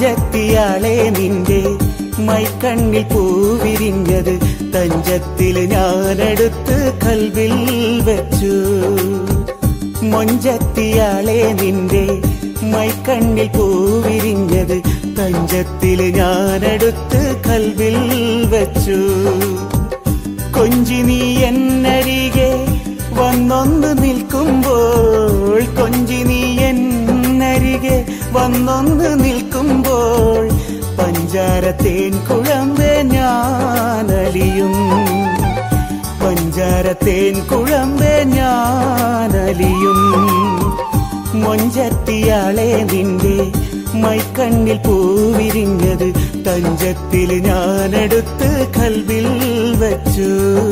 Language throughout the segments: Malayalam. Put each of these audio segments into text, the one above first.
മൊഞ്ചത്തിയാളെ നിന്റെ മൈക്കണ്ണിൽ പൂവിരിഞ്ഞത് തഞ്ചത്തിൽ ഞാനെടുത്ത് കൽവിൽ വെച്ചു മൊഞ്ചത്തിയാളെ നിന്റെ മൈക്കണ്ണിൽ പൂവിരിഞ്ഞത് തഞ്ചത്തിൽ ഞാനെടുത്ത് കൽവിൽ വെച്ചു കൊഞ്ചി നീ എന്നരികെ വന്നൊന്ന് നിൽക്കുമ്പോൾ കൊഞ്ചി നീ എന്നരികെ വന്നൊന്ന് നിൽക്കുമ്പോൾ പഞ്ചാര തേൻ കുഴമ്പേ ഞാനലിയും പഞ്ചാര തേൻ കുഴമ്പേ ഞാനലിയും മൊഞ്ചത്തിയാളെ നിന്റെ മൈക്കണ്ണിൽ പൂവിരിഞ്ഞത് തഞ്ചത്തിൽ ഞാനെടുത്ത് കൽവിൽ വച്ചു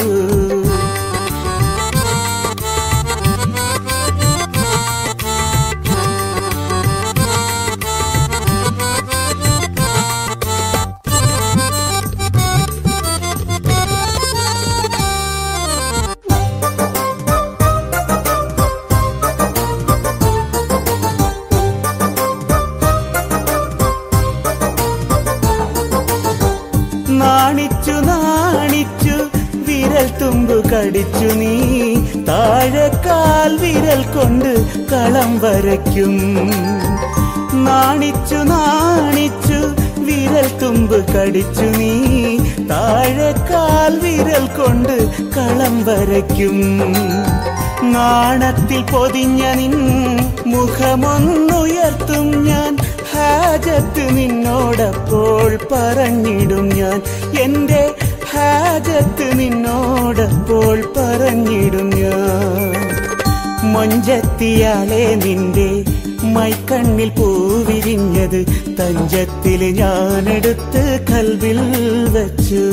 നാണിച്ചു നാണിച്ചു വിരൽ തുമ്പു കടിച്ചു നീ താഴെ കാൽ വിരൽ കൊണ്ട് കളം വരയ്ക്കും നാണിച്ചു നാണിച്ചു വിരൽ തുമ്പ് കടിച്ചു നീ താഴെ കാൽ വിരൽ കൊണ്ട് കളം വരയ്ക്കും നാണത്തിൽ പൊതിഞ്ഞ നിൻ മുഖമൊന്നുയർത്തും ഞാൻ ഹാജത്ത് നിന്നോടപ്പോൾ പറഞ്ഞിടും ഞാൻ എന്റെ ഹാജത്ത് നിന്നോടപ്പോൾ പറഞ്ഞിടും ഞാൻ മൊഞ്ചത്തിയാളെ നിന്റെ മൈക്കണ്ണിൽ പൂവിരിഞ്ഞത് തഞ്ചത്തിൽ ഞാനെടുത്ത് കൽവിൽ വച്ചു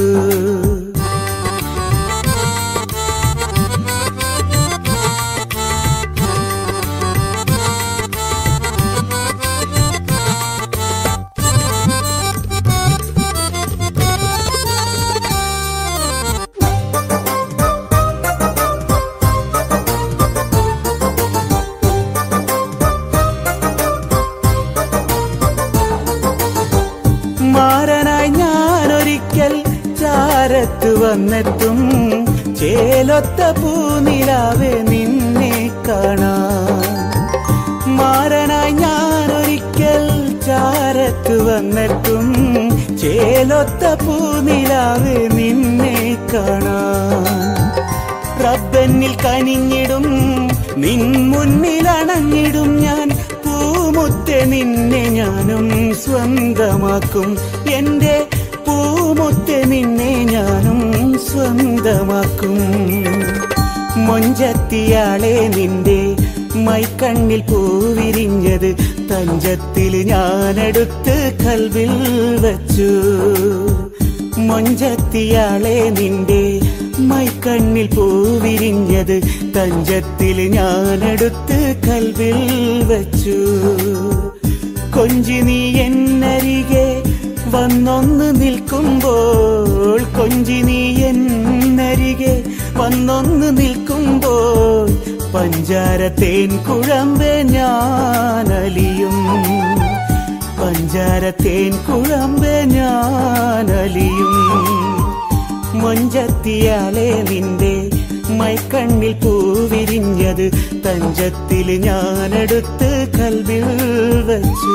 മാറനായി ഞാനൊരിക്കൽ ചാരത്ത് വന്നെത്തും ചേലൊത്ത പൂനിലാവെ നിന്നെ കാണാൻ മാറനായി ഞാനൊരിക്കൽ ചാരത്ത് വന്നെത്തും ചേലൊത്ത പൂനിലാവെ നിന്നെ കാണാൻ റബ്ബന്നിൽ കനിഞ്ഞിടും നിൻ മുന്നിൽ അണഞ്ഞിടും ഞാൻ പൂമുത്തെ നിന്നെ ഞാനും സ്വന്തമാക്കും എന്റെ പൂമുത്തെ നിന്നെ ഞാനും സ്വന്തമാക്കും മൊഞ്ചത്തിയാളെ നിന്റെ മൈക്കണ്ണിൽ പൂവിരിഞ്ഞത് തഞ്ചത്തിൽ ഞാനെടുത്ത് കൽവിൽ വച്ചു മൊഞ്ചത്തിയാളെ നിന്റെ മൈക്കണ്ണിൽ പൂവിരിഞ്ഞത് തഞ്ചത്തിൽ ഞാനെടുത്ത് കൽവിൽ വച്ചു കൊഞ്ചി നീ എന്നരികെ വന്നൊന്ന് നിൽക്കുമ്പോൾ കൊഞ്ചി നീ എന്നരികെ വന്നൊന്ന് നിൽക്കുമ്പോൾ പഞ്ചാര തേൻ കുഴമ്പേ ഞാനലിയും പഞ്ചാര തേൻ കുഴമ്പേ ഞാനലിയും മൊഞ്ചത്തിയാളെ നിന്റെ മൈക്കണ്ണിൽ പൂവിരിഞ്ഞത് തഞ്ചത്തിൽ ഞാനെടുത്ത് കൽവിൽ വച്ചു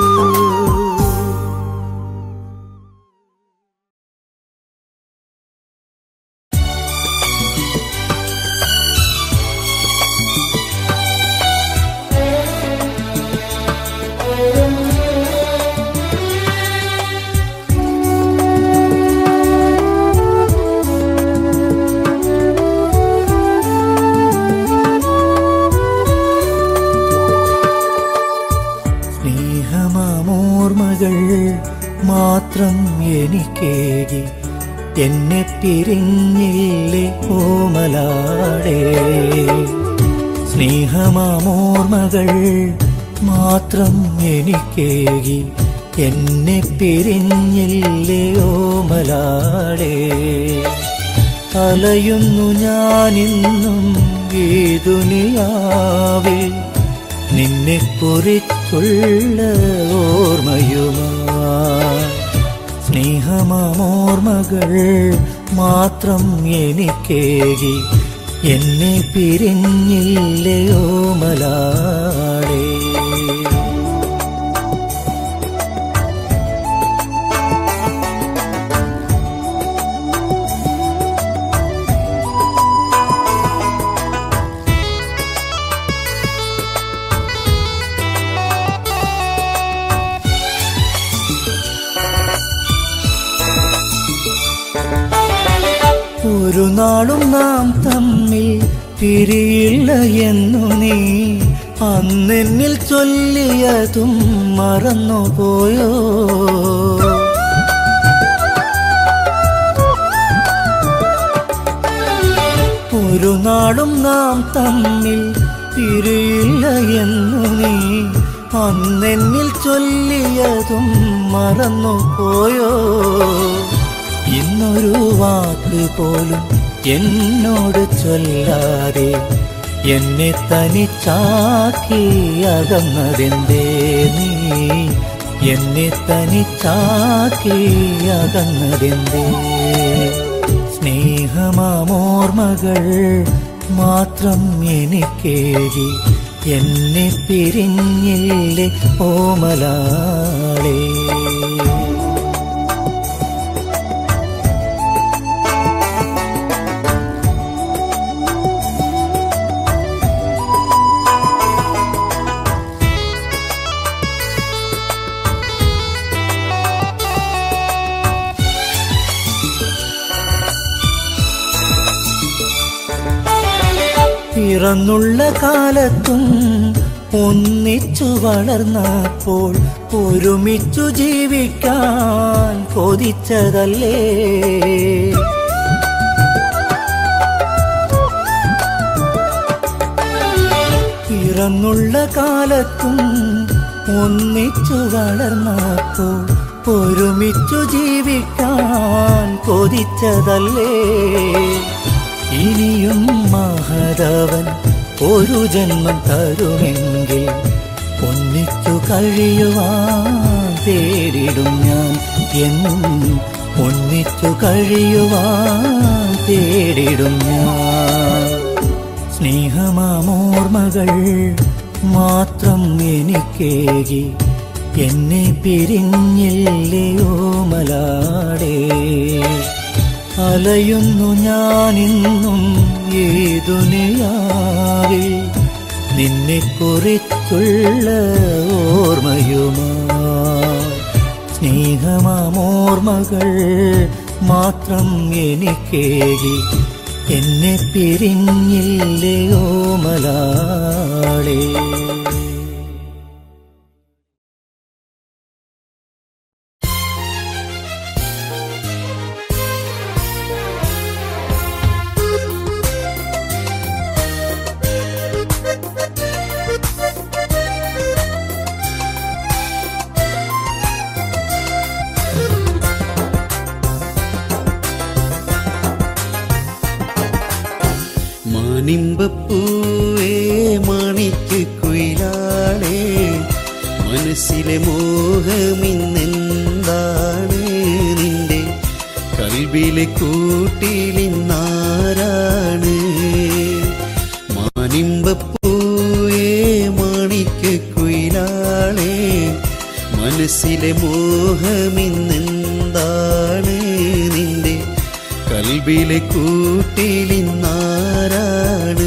സ്നേഹമാമോർമകൾ മാത്രം എനിക്കേകി എന്നെ പിരിഞ്ഞില്ലേ ഓമലാടേ സ്നേഹമാമോർമകൾ മാത്രം എനിക്കേകി എന്നെ പിരിഞ്ഞില്ലേ ഓമലാടേ അലയുന്നു ഞാനിന്നും ഈ ദുനിയാവിൽ നിന്നെ കുറിച്ചുള്ള ഓർമ്മയുമാ സ്നേഹമാമോർമകൾ മാത്രം എനിക്കേകി എന്നെ പിരിഞ്ഞില്ലയോ മലാളേ ഒരു നാളും നാം തമ്മിൽ പിരിയില്ല എന്നു നീ അന്നെന്നിൽ ചൊല്ലിയതും മറന്നുപോയോ ഒരു നാളും നാം തമ്മിൽ പിരിയില്ല എന്നു നീ അന്നെന്നിൽ ചൊല്ലിയതും മറന്നുപോയോ ഇന്നൊരു വാക്ക് പോലും എന്നോട് ചൊല്ലാതെ എന്നെ തനിച്ചാക്കി അകന്നതെന്തേ നീ എന്നെ തനിച്ചാക്കി അകന്നതെന്തേ സ്നേഹമാമോർമകൾ മാത്രം എനിക്കേകി എന്നെ പിരിഞ്ഞില്ലേ ഓമലാളേ പിറന്നുള്ള കാലത്തും ഒന്നിച്ചു വളർന്നപ്പോൾ ഒരുമിച്ചു ജീവിക്കാൻ കൊതിച്ചതല്ലേ പിറന്നുള്ള കാലത്തും ഒന്നിച്ചു വളർന്നപ്പോൾ ഒരുമിച്ചു ജീവിക്കാൻ കൊതിച്ചതല്ലേ ഇനിയും മഹതവൻ ഒരു ജന്മം തരുമെങ്കിൽ ഒന്നിച്ചു കഴിയുവാൻ തേടിടും ഞാൻ എന്നും ഒന്നിച്ചു കഴിയുവാൻ തേടിടും ഞാൻ സ്നേഹമാമോർമകൾ മാത്രം എനിക്കേകി എന്നെ പിരിഞ്ഞില്ലയോ മലാടേ അലയുന്നു ഞാനിന്നും ഈ ദുനിയാവിൽ നിന്നെ കുറിച്ചുള്ള ഓർമ്മയുമാ സ്നേഹമാമോർമകൾ മാത്രം എനിക്കേകി എന്നെ പിരിഞ്ഞില്ലയോ മലാളേ മാനിമ്പപ്പൂവേ മാണിക്ക് കുയിലാളേ മനസ്സിലെ മോഹമിന്നെന്താണ് നിന്റെ കൽവിലെ കൂട്ടിലിന്നാരാണ് മാനിമ്പപ്പൂവേ മാണിക്ക് കുയിലാളേ മനസ്സിലെ മോഹമിന്നെന്താണ് നിന്റെ കൽബിലെ കൂട്ടിലിന്നാരാണ്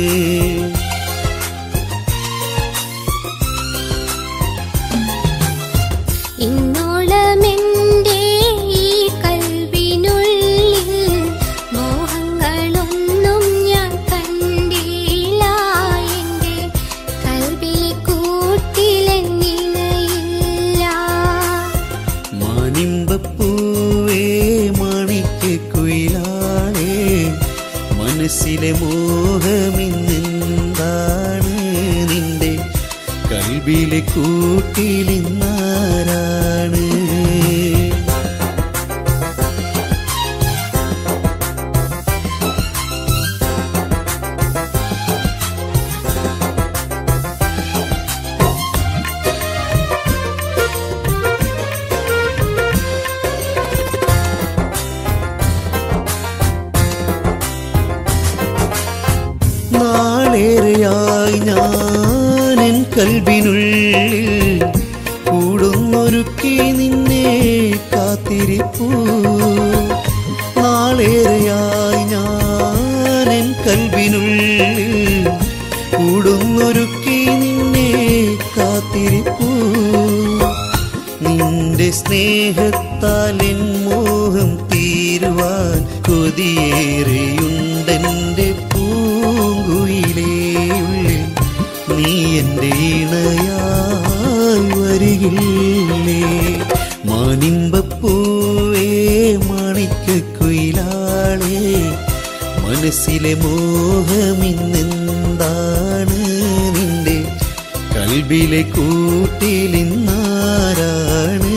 ഇന്നോളമെന്റെ ഈ കൽവിനുള്ളിൽ മോഹങ്ങളൊന്നും ഞാൻ കണ്ടില്ല എന്റെ കൽവിലെ കൂട്ടിലെന്നിണയില്ല മാനിമ്പപ്പൂവേ മാണിക്ക് കുയിലാളേ മനസ്സിലെ മോഹമിന്നെന്താണ് നിന്റെ കൽബിലെ കൂട്ടിലിന്നാരാണ് കൽബിനുള്ളിൽ കൂടുന്നൊരുക്കി നിന്നെ കാത്തിരിപ്പൂ നാളേറെയായി ഞാൻ എൻ കൽബിനുള്ളിൽ കൂടുന്നൊരുക്കി നിന്നെ കാത്തിരിപ്പൂ നിന്റെ സ്നേഹത്താൽ എൻ മോഹം തീരുവാൻ കൊതിയേറെയുണ്ടെന്റെ പൂങ്കുയിലേ ഉള്ളിൽ നീ എൻ്റെ ഇണയായി വരികില്ലേ മാനിമ്പപ്പൂവേ മാണിക്കുയിലാളേ മനസ്സിലെ മോഹമിന്നെന്താണ് നിന്റെ കൽബിലെ കൂട്ടിലിന്നാരാണ്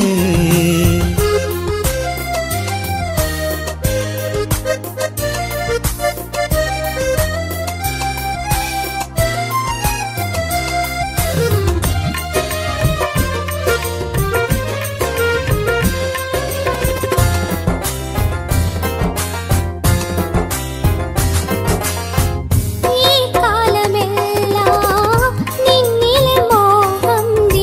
ഈ കാലമെല്ലാം നിന്നിലെ മോഹം നീ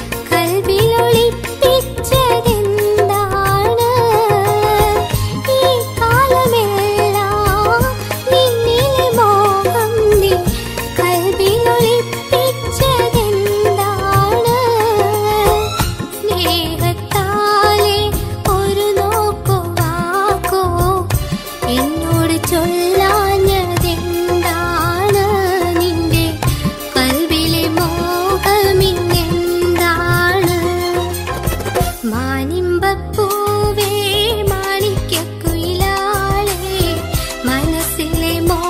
കൽവിലൊളിപ്പിച്ചതെന്താണ് ഈ കാലമെല്ലാം നിന്നിലെ മോഹം നീ കൽവിലൊളിപ്പിച്ചതെന്താണ് സ്നേഹത്താലെ ഒരു നോക്കോ വാക്കോ എന്നോട് ചൊല്ലാഞ്ഞതെന്താണ് നിന്റെ കൽവിലെ മോഹമിന്നെന്താണ് മാനിമ്പപ്പൂവേ മാണിക്യക്കുയിലാളേ മനസ്സിലെ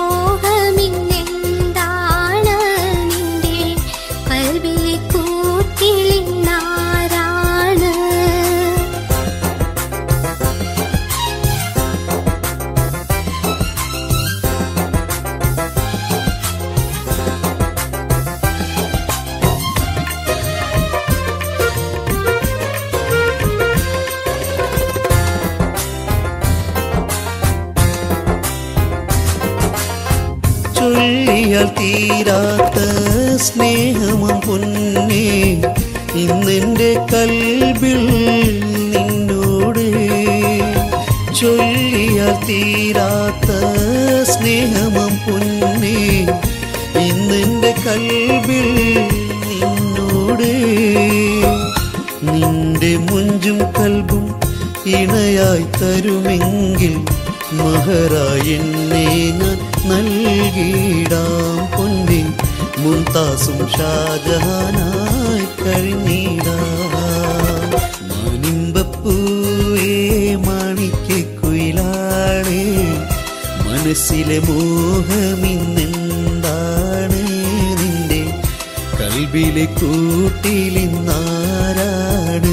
മോഹമിന്നെന്താണ് നിന്റെ കൽവിലെ കൂട്ടിലിന്നാരാണ് ചൊല്ലിയാൽ തീരാത്ത സ്നേഹമം പൊന്നേ ഇന്നെന്റെ കൽബിൽ നിന്നോട് ചൊല്ലിയാൽ തീരാത്ത സ്നേഹമം പൊന്നേ ഇന്നെന്റെ കൽബിൽ നിന്നോട് നിന്റെ മുഞ്ചും കൽബും ഇണയായി തരുമെങ്കിൽ മഹറായി എന്നെ ഞാൻ നൽകിയിടാം പൊന്നെ മുംതാസും ഷാജഹാനായി കഴിഞ്ഞിടാം മാനിമ്പപ്പൂവേ മാണിക്കുയിലാളേ മനസ്സിലെ മോഹമിന്നെന്താണ് നിന്റെ കൽബിലെ കൂട്ടിലിന്നാരാണ്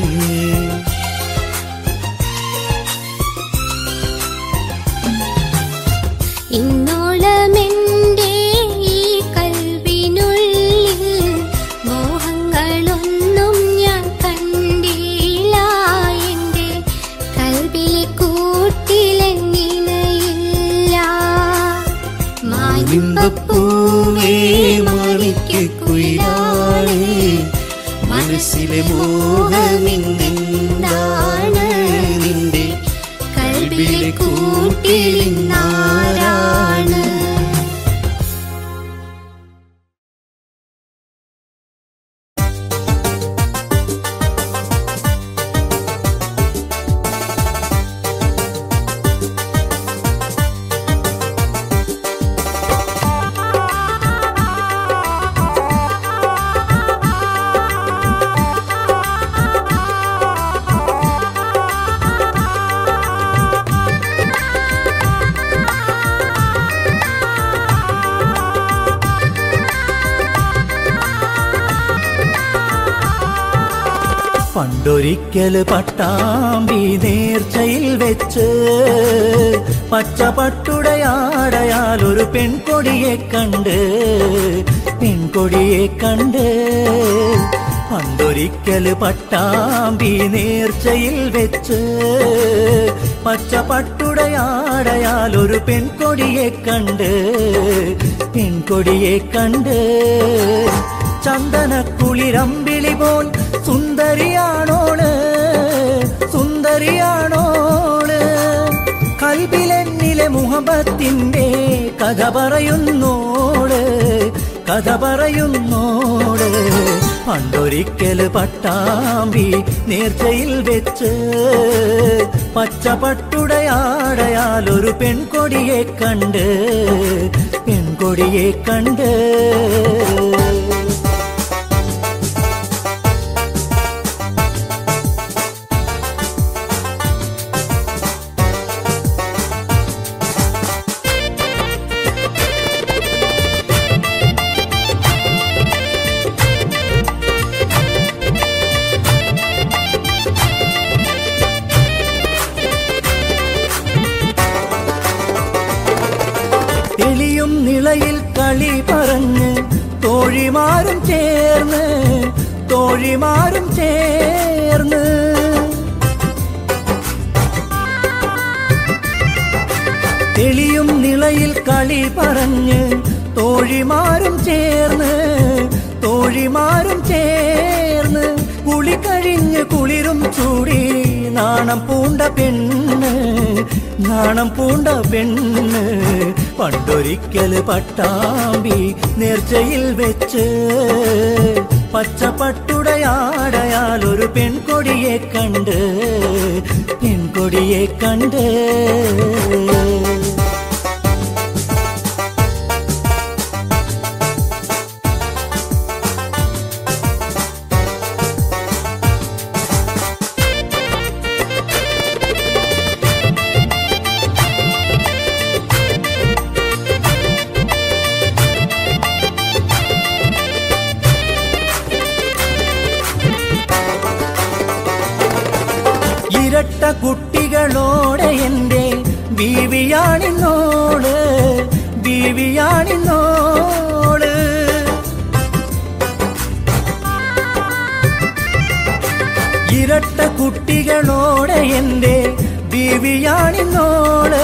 ഇന്നോളമെന്റെ ഈ കൽവിനുള്ളിൽ മോഹങ്ങളൊന്നും ഞാൻ കണ്ടില്ല എന്റെ കൽവിലെ കൂട്ടിലെങ്ങിനയില്ല മാനിമ്പപ്പൂവേ മാണിക്കുയിലാളേ മനസ്സിലെ മോഹമിന്നെന്താണ് നിന്റെ കൽബിലെ കൂട്ടിലിന്നാരാണ് പണ്ടൊരിക്കല് പട്ടാമ്പി നേർച്ചയിൽ വെച്ച് പച്ചപട്ടുടയാടയാൽ ഒരു പെൺകൊടിയെ കണ്ട് പെൺകൊടിയെ കണ്ട് പണ്ടൊരിക്കല് പട്ടാമ്പി നേർച്ചയിൽ വെച്ച് പച്ചപട്ടുടയാടയാൽ ഒരു പെൺകൊടിയെ കണ്ട് പെൺകൊടിയെ കണ്ട് ചന്ദനക്കുളിരമ്പിളി പോൽ സുന്ദരിയാണോള് സുന്ദരിയാണോള് കൽബിലെന്നിലെ മുഹബത്തിന്റെ കഥ പറയുന്നോള് കഥ പറയുന്നോള് പണ്ടൊരിക്കല് പട്ടാമ്പി നേർച്ചയിൽ വെച്ച് പച്ചപ്പട്ടുടയാടയാൽ ഒരു പെൺകൊടിയെ കണ്ട് പെൺകൊടിയെ കണ്ട് തെളിയും നിളയിൽ കളി പറഞ്ഞ് തോഴിമാരും ചേർന്ന് തോഴിമാരും ചേർന്ന് തെളിയും നിളയിൽ കളി പറഞ്ഞ് തോഴിമാരും ചേർന്ന് തോഴിമാരും ചേർന്ന് കുളി കഴിഞ്ഞ് കുളിരും ചൂടി നാണം പൂണ്ട പെണ്ണ് നാണം പൂണ്ട പെണ്ണ് പണ്ടൊരിക്കല് പട്ടാമ്പി നേർച്ചയിൽ വെച്ച് പച്ചപ്പട്ടുടയാടയാൽ ഒരു പെൺകൊടിയെ കണ്ട് പെൺകൊടിയെ കണ്ട് ഇരട്ട കുട്ടികളോടെ എന്റെ ബീവിയാണിന്നോള് ബീവിയാണിന്നോള് ഇരട്ട കുട്ടികളോടെ എന്റെ ബീവിയാണിന്നോള്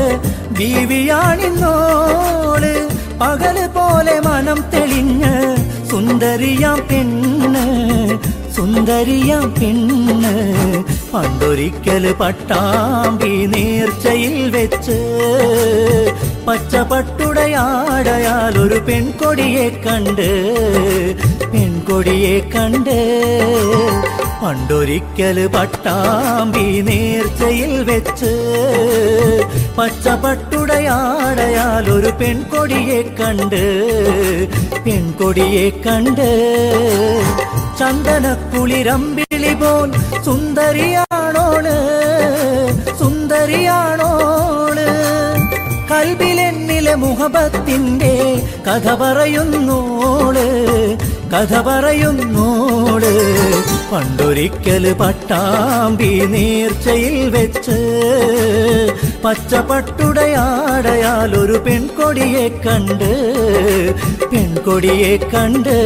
ബീവിയാണിന്നോള് പകല് പോലെ മനം തെളിഞ്ഞ് സുന്ദരിയാം പെണ്ണ് സുന്ദരിയാം പെണ്ണ് പണ്ടൊരിക്കല് പട്ടാമ്പി നേർച്ചയിൽ വെച്ച് പച്ചപ്പട്ടുടയാടയാൽ ഒരു പെൺകൊടിയെ കണ്ട് പെൺകൊടിയെ കണ്ട് പണ്ടൊരിക്കല് പട്ടാമ്പി നേർച്ചയിൽ വെച്ച് പച്ചപ്പട്ടുടയാടയാൽ ഒരു പെൺകൊടിയെ കണ്ട് പെൺകൊടിയെ കണ്ട് ചന്ദനക്കുളിരമ്പിളി പോൽ സുന്ദരിയാണോള് സുന്ദരിയാണോള് കൽബിലെന്നിലെ മുഹബത്തിന്റെ കഥ പറയുന്നോള് കഥ പറയുന്നോള് പണ്ടൊരിക്കല് പട്ടാമ്പി നേർച്ചയിൽ വെച്ച് പച്ചപ്പട്ടുടയാടയാൽ ഒരു പെൺകൊടിയെ കണ്ട് പെൺകൊടിയെ കണ്ട്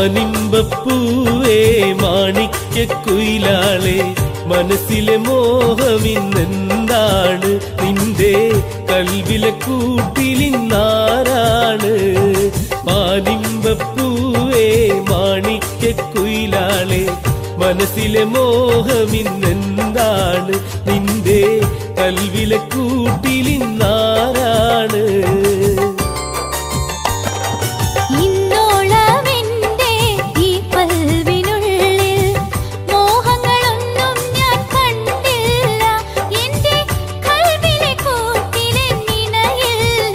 മാനിമ്പപ്പൂവേ മാണിക്യക്കുയിലാളെ മനസ്സിലെ മോഹമിന്നെന്താണ് നിന്റെ കൽവിലെ കൂട്ടിലിന്നാരാണ് മാനിമ്പപ്പൂവേ മാണിക്യക്കുയിലാളെ മനസ്സിലെ മോഹമിന്നെന്താണ് നിന്റെ കൽവിലെ കൂട്ടിലിന്നാരാണ് ഇന്നോളമെന്റെ ഈ കൽവിനുള്ളിൽ മോഹങ്ങളൊന്നും ഞാൻ കണ്ടില്ല എന്റെ കൽവിലെ കൂട്ടിലെ നിനയില്ല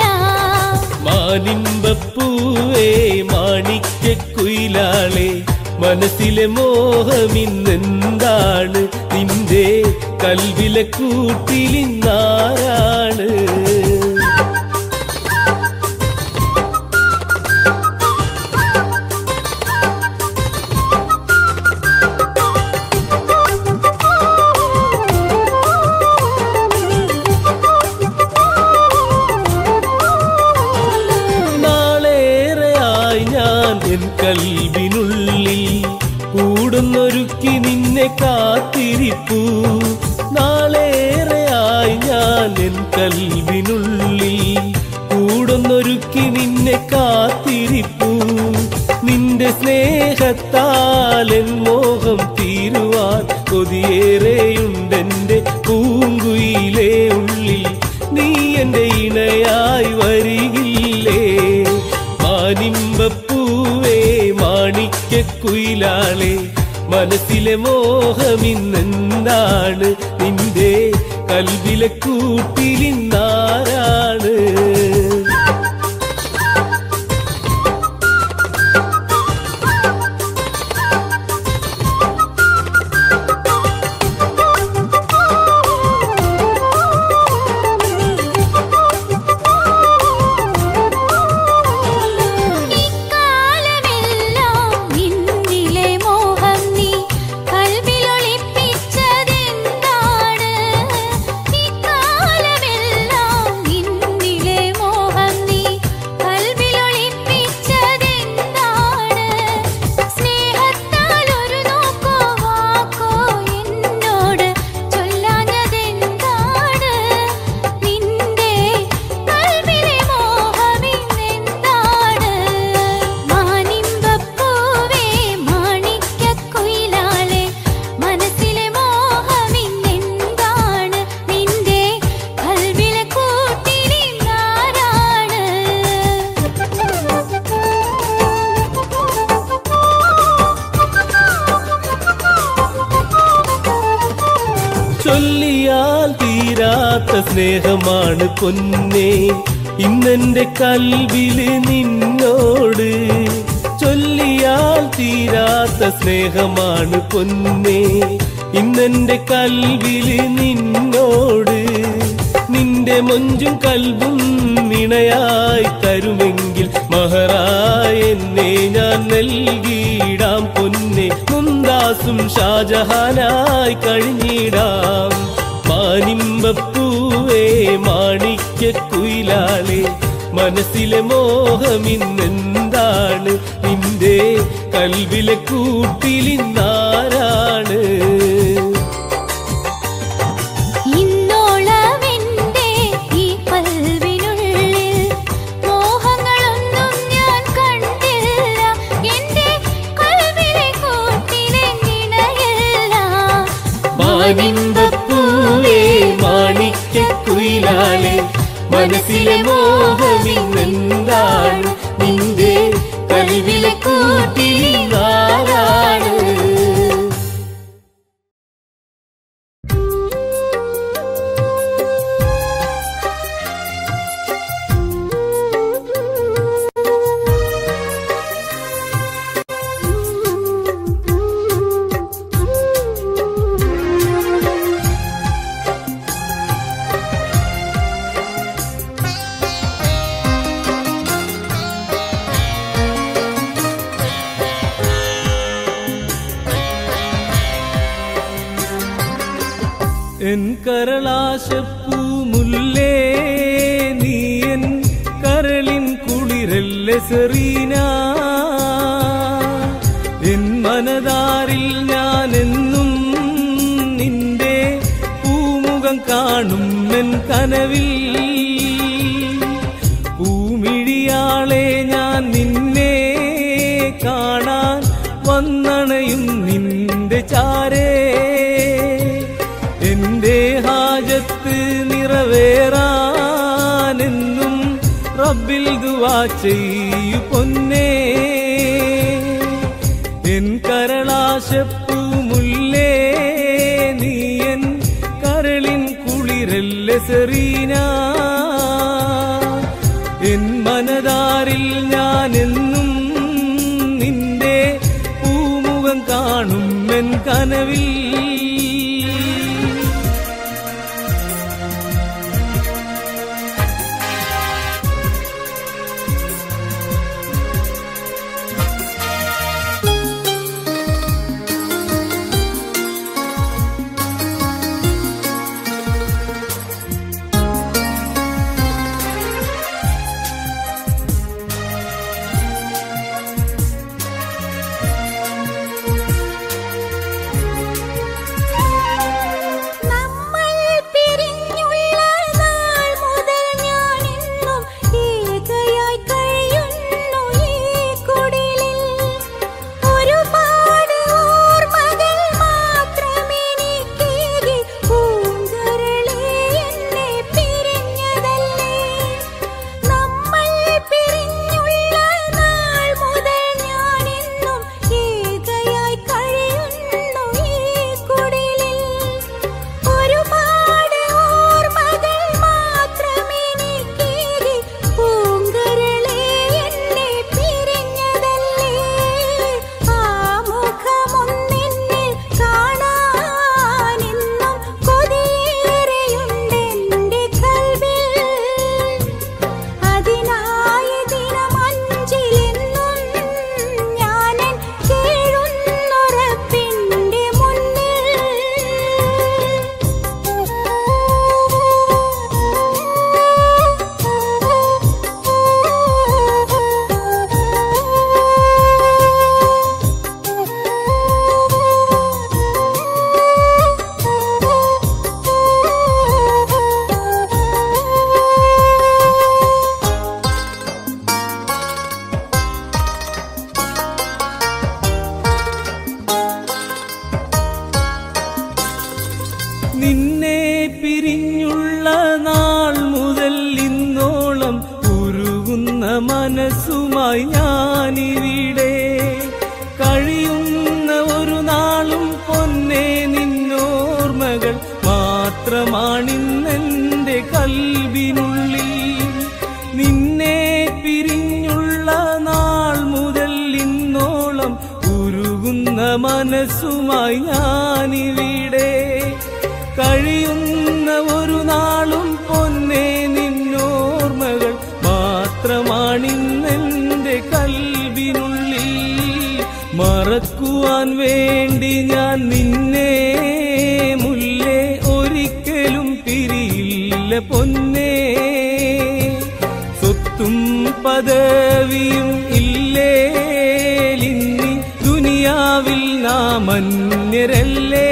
മാനിമ്പപ്പൂവേ മാണിക്യക്കുയിലാളെ മനസ്സിലെ മോഹമിന്നെന്താണ് നിന്റെ കൽവിലെ കൂട്ടിലിന്നാരാണ് നാളേറെയായി ഞാൻ എൻ കൽവിനുള്ളിൽ കൂടുന്നൊരുക്കി നിന്നെ കാത്തിരിപ്പു നാളേറെയായി ഞാൻ എൻ കൽവിനുള്ളിൽ കൂടുന്നൊരുക്കി നിന്നെ കാത്തിരിപ്പു നിന്റെ സ്നേഹത്താൽ എൻ മോഹം തീരുവാൻ കൊതിയേറെയുണ്ടെന്റെ പൂങ്കുയിലേ ഉള്ളിൽ നീ എന്റെ ഇണയായി വരികില്ലേ മാനിമ്പപ്പൂവേ മാണിക്യക്കുയിലാളെ മനസ്സിലെ മോഹമിന്നെന്താണ് നിന്റെ കൽവിലെ കൂട്ടിലിന്നാരാണ് ഇക്കാലമെല്ലാം നിന്നിലെ മോഹം നീ കൽവിലൊളിപ്പിച്ചതെന്താണ് ഇക്കാലമെല്ലാം നിന്നിലെ മോഹം നീ കൽവിലൊളിപ്പിച്ചതെന്താണ് സ്നേഹത്താൽ ഒരു നോക്കോ വാക്കോ എന്നോട് ചൊല്ലാഞ്ഞതെന്താണ് നിന്റെ കൽവിലെ മോഹമിന്നെന്താണ് മാനിമ്പപ്പൂവേ മാണിക്യക്കുയിലാളെ മനസ്സിലെ മോഹമിന്നെന്താണ് നിന്റെ കൽവിലെ കൂട്ടിലിന്നാരാണ് ചൊല്ലിയാൽ തീരാത്ത സ്നേഹമാണ് പൊന്നെ ഇന്നെന്റെ കൽവില് നിന്നോട് ചൊല്ലിയാൽ തീരാത്ത സ്നേഹമാണ് പൊന്നെ ഇന്നെന്റെ കൽവില് നിന്നോട് നിന്റെ മൊഞ്ചും കൽബും ഇണയായി തരുമെങ്കിൽ മഹറായ എന്നെ ഞാൻ നൽകിയിടാം പൊന്നെ മുന്താസും ഷാജഹാനായി കഴിഞ്ഞിടാം മാനിമ്പപ്പൂവേ മാണിക്യക്കുയിലാളെ മനസ്സിലെ മോഹമിന്നെന്താണ് നിന്റെ കൽവിലെ കൂട്ടിലിന്നാരാണ് ഇന്നോളമെന്റെ ഈ കൽവിനുള്ളിൽ മോഹങ്ങളൊന്നും ഞാൻ കണ്ടില്ല എന്റെ കൽവിലെ കൂട്ടിലെ നിണയില്ല മാനിമ്പപ്പൂവേ മാണിക്യക്കുയിലാളെ മനസ്സിലെ മോഹമിന്നെന്താണ് നിന്റെ കൽവിലെ കൂട്ടിലിന്നാരാണ് എൻ കരളാശപ്പൂമുല്ലേ നീ എൻ കരളിൻ കുളിരല്ലേ സെറീന മനതാരിൽ ഞാനെന്നും നിന്റെ പൂമുഖം കാണും എൻ കനവിൽ പൂമിഴിയാളെ ഞാൻ നിന്നെ കാണാൻ വന്നണയും നിന്റെ ചാരേ എന്റെ ഹാജത്ത് നിറവേറാനെന്നും റബ്ബിൽ ദുവാ ചെയ്യു പൊന്നേ എൻ കരളാശപ്പൂമുല്ലേ നീ എൻ കരളിൻ കുളിരല്ല സെറീന എൻ മനതാരിൽ ഞാനെന്നും നിന്റെ പൂമുഖം കാണും എൻ കനവിൽ നമ്മൾ പിരിഞ്ഞുള്ള നാൾ മുതൽ ഞാൻ ഇന്നും ഏകയായി കഴിയുന്നു ഈ കുടിലിൽ ഒരുപാട് ഓർമ്മകൾ മാത്രമെനിക്കേകി പൂങ്കരളെ എന്നെ പിരിഞ്ഞതല്ലേ നമ്മൾ പിരിഞ്ഞുള്ള നാൾ മുതൽ ഞാൻ ഇന്നും ഏകയായി കഴിയുന്നു ഈ കുടിലിൽ ഒരുപാട് ഓർമ്മകൾ മാത്രമെനിക്കേകി പൂങ്കരളെ എന്നെ പിരിഞ്ഞതല്ലേ ആ മുഖമൊന്നെന്നിൽ കാണാനെന്നും കൊതിയേറെയുണ്ടെന്റെ കൽവിൽ അതിനായി ദിനമഞ്ചിലെന്നും ഞാനൻ കേഴുന്നുറപ്പിന്റെ നിന്നെ പിരിഞ്ഞുള്ള നാൾ മുതൽ ഇന്നോളം ഉരുകുന്ന മനസ്സുമായി ഞാനിവിടെ കഴിയുന്ന ഒരു നാളും പൊന്നെ നിന്നോർമ്മകൾ മാത്രമാണിന്നെന്റെ കൽവിനുള്ളിൽ നിന്നെ പിരിഞ്ഞുള്ള നാൾ മുതൽ ഇന്നോളം ഉരുകുന്ന മനസ്സുമായി ഞാനിവിടെ കഴിയുന്ന ഒരു നാളും പൊന്നെ നിന്നോർമ്മകൾ മാത്രമാണിന്നെന്റെ കൽവിനുള്ളിൽ മറക്കുവാൻ വേണ്ടി ഞാൻ നിന്നെ മുല്ലേ ഒരിക്കലും പിരിയില്ല പൊന്നേ സ്വത്തും പദവിയും ഇല്ലേലിന്നി ദുനിയാവിൽ നാം അന്യരല്ലേ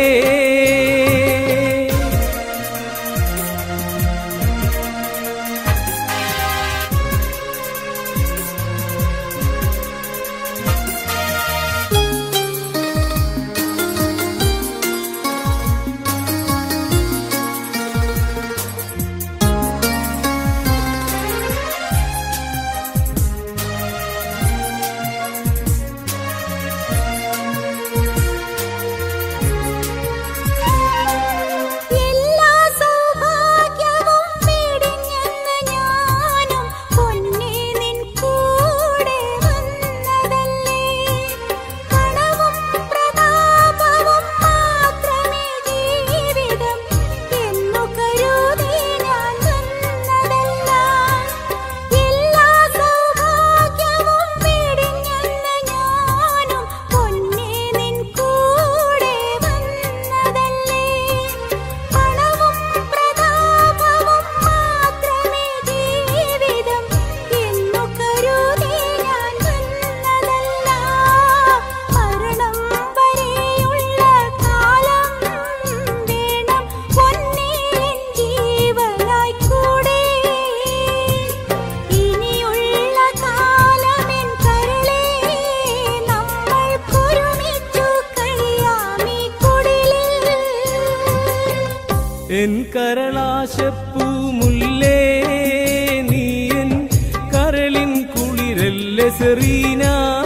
എൻ കരളാശപ്പൂ മുല്ലേ നീ എൻ കരളിൻ കുളിരല്ലേ സെറീന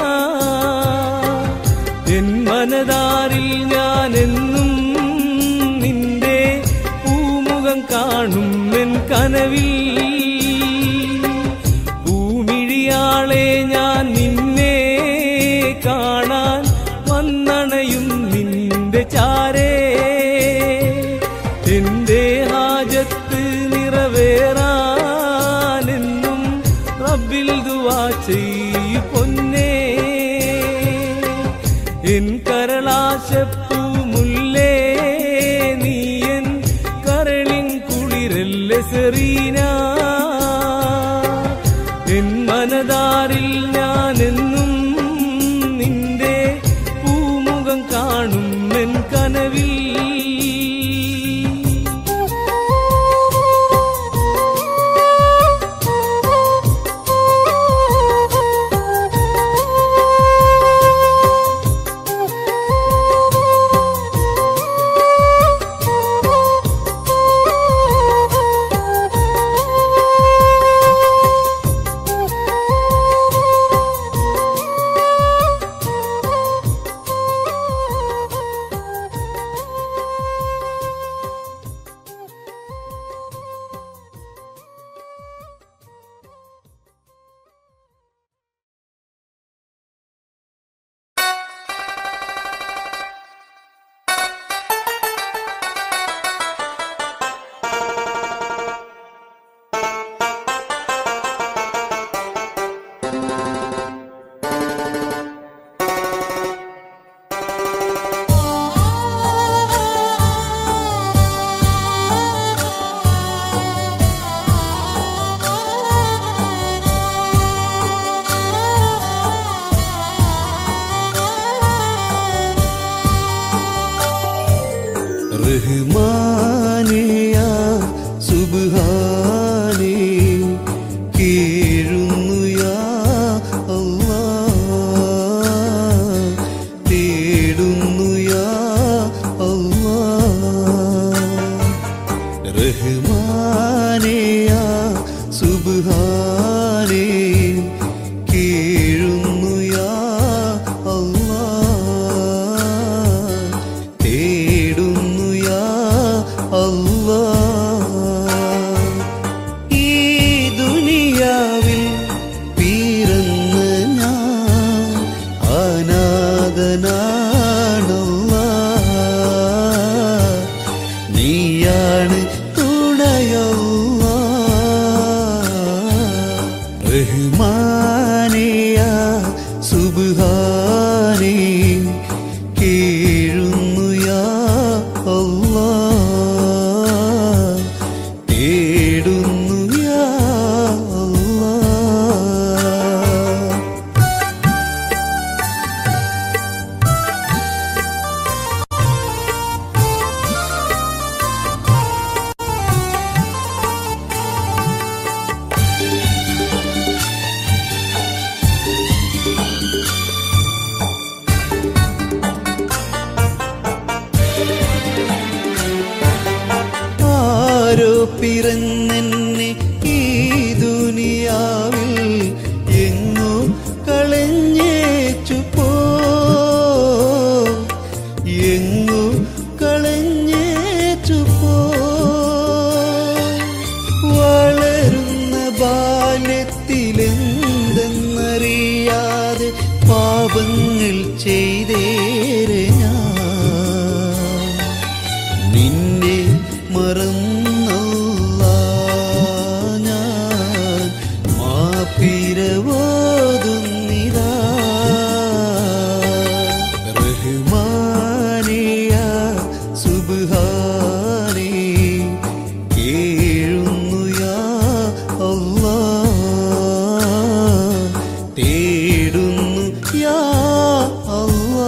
എൻ മനതാരിൽ ഞാൻ എന്നും നിന്റെ പൂമുഖം കാണും എൻ കനവിൽ ഭൂമിഴിയാളെ ഞാൻ നിന്നെ കാണാൻ വന്നണയും നിന്റെ ചാരേ എന്റെ ഹാജത്ത് നിറവേറാനെന്നും റബ്ബിൽ ദുവാ ചെയ്യ് പൊന്നേ എൻ കരളാശപ്പൂ മുല്ലേ നീ എൻ കരളിൻ കുളിരല്ലേ സെറീന എൻ മനതാരിൽ ഞാൻ എന്നും നിന്റെ പൂമുഖം കാണും എൻ കനവിൽ റഹ്മാനിയ സുബ്ഹാനേ കീഴുന്നു യാ അല്ലാ തേടുന്നു യാ അല്ലാ റഹ്മാനിയ സുബ്ഹാനേ കീഴുന്നു യാ അല്ലാ തേടുന്നു യാ അല്ലാ ഈ ദുനിയാവിൽ പിറന്ന് ഞാൻ അനാഥനാണല്ലാ നീയാണ് തുണയല്ലാ റഹ്മാനിയ സുബ്ഹാനേ കീഴുന്നു യാ അല്ലാ തേടുന്നു യാ അല്ലാ ആരോ പിറന്നെന്നെ ഈ ദുനിയാവിൽ എങ്ങോ കളഞ്ഞേച്ചു പോ എങ്ങോ കളഞ്ഞേച്ചു പോ വളരുന്ന ബാല്യത്തിലെന്തെന്നറിയാതെ പാപങ്ങൾ ചെയ്തേരെ ഞാൻ നിന്നെ മറന്നല്ല ഞാൻ മാപ്പിരവോതുന്നിതാ റഹ്മാനിയ സുബ്ഹാനേ കേഴുന്നു യാ അല്ലാ തേടുന്നു യാ അല്ലാ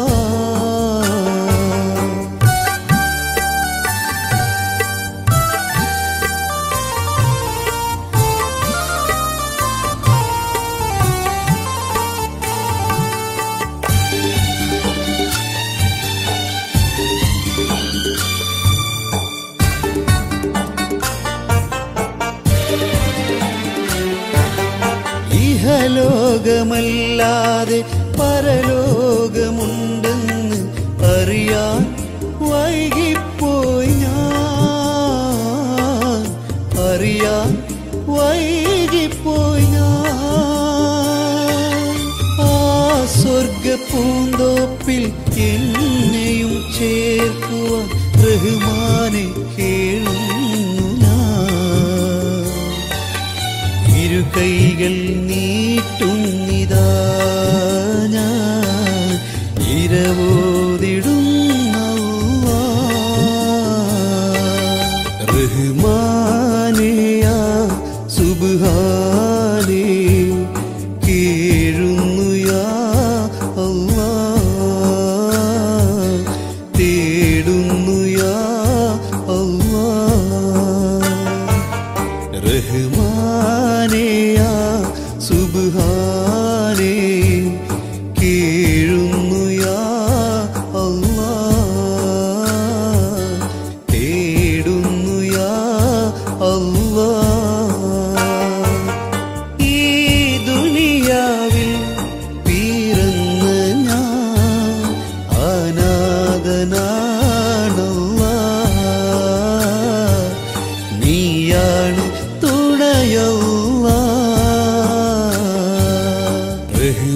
ലോകമല്ലാതെ പരലോകമുണ്ടെന്ന് അറിയാൻ വൈകിപ്പോയി ഞാൻ അറിയാൻ വൈകിപ്പോയി ഞാൻ ആ സ്വർഗ പൂന്തോപ്പിൽ എന്നെയും ചേർക്കുവാൻ റഹ്മാനെ കേളുന്നു ഞാൻ ഇരു കൈകൾ നീട്ടുന്നിതാ ഞാൻ ഇരവോതിടുന്ന റഹ്മാനെയാ സുബ്ഹാനേ കീഴുന്നു യാ അല്ലാ തേടുന്നു യാ അല്ലാ റഹ്മാനെയാ സുബ്ഹാനേ കീഴുന്നു യാ അല്ലാ തേടുന്നു യാ അല്ലാ ഈ ദുനിയാവിൽ പിറന്ന ഞാൻ അനാഥനാണല്ലാ നീയാണ് തുണയല്ലാ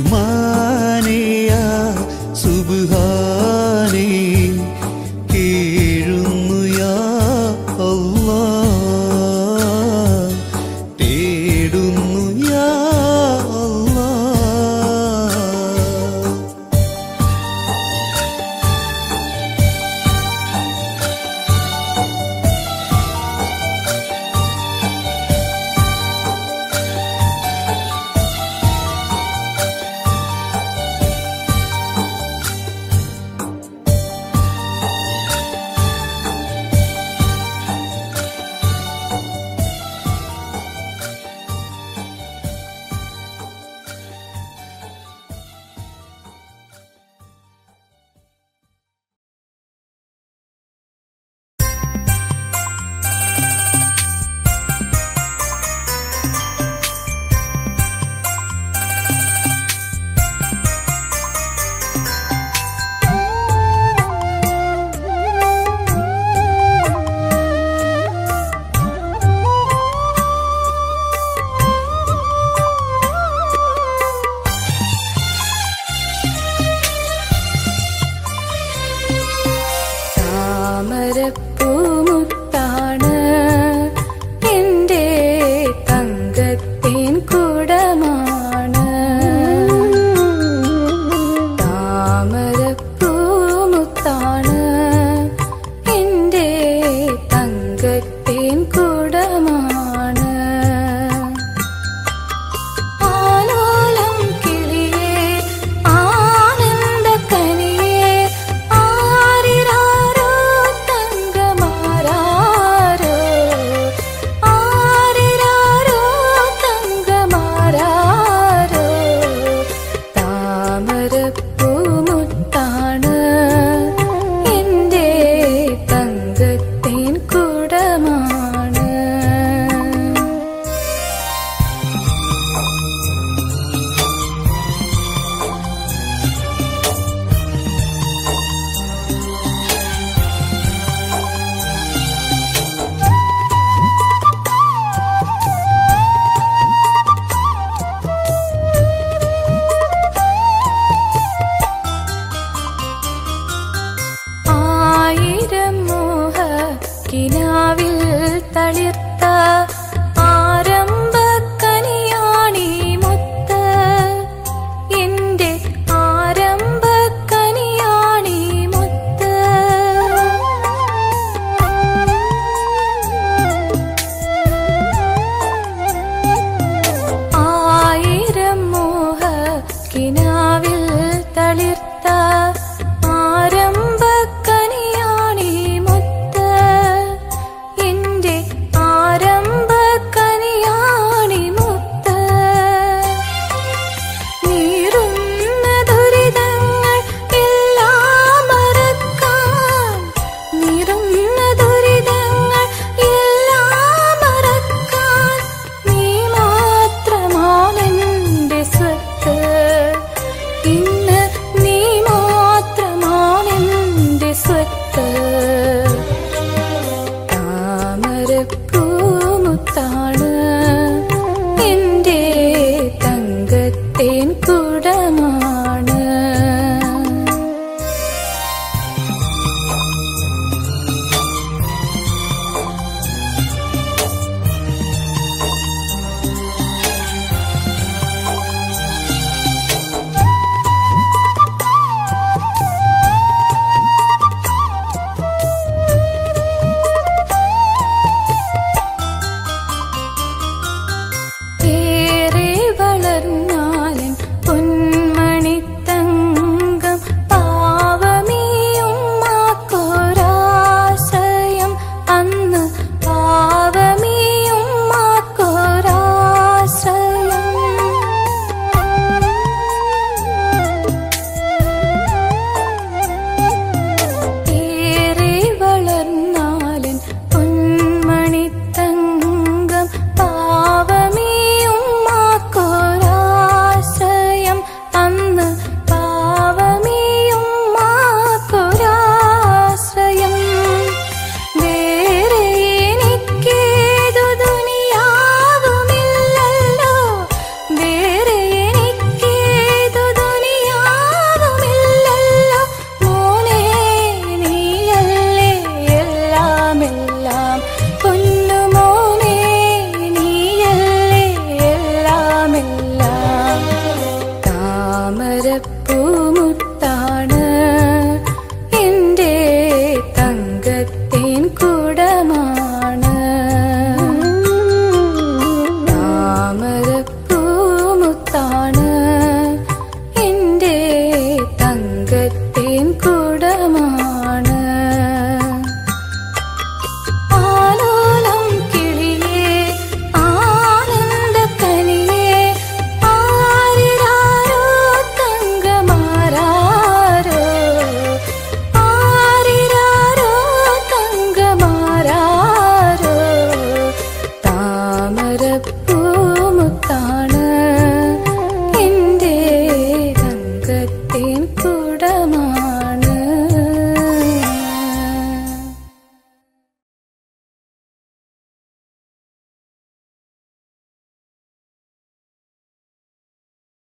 മുല്ലപ്പൂ